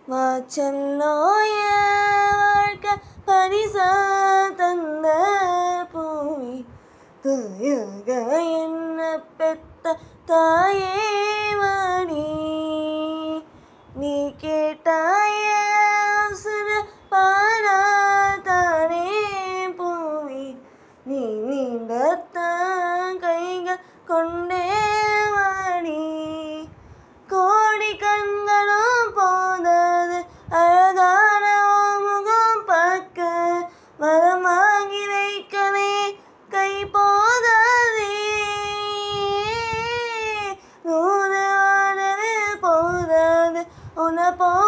வாச்சல்லோய வாழ்க்கை பரிசா தந்த பூமி தாயாக என்ன பெத்த தாயே வாடி நீ கேட்டாய சுர பாராதானே பூமி நீ நீண்டத்தான் கைகள் கொண்டே வாடி கோடி கண்களும் போதாது அழகான உன் முகம் பார்க்க வரம் வாங்கி வைக்கவே கை போதாதே நூறு வாழவே போதாது உன்னை போ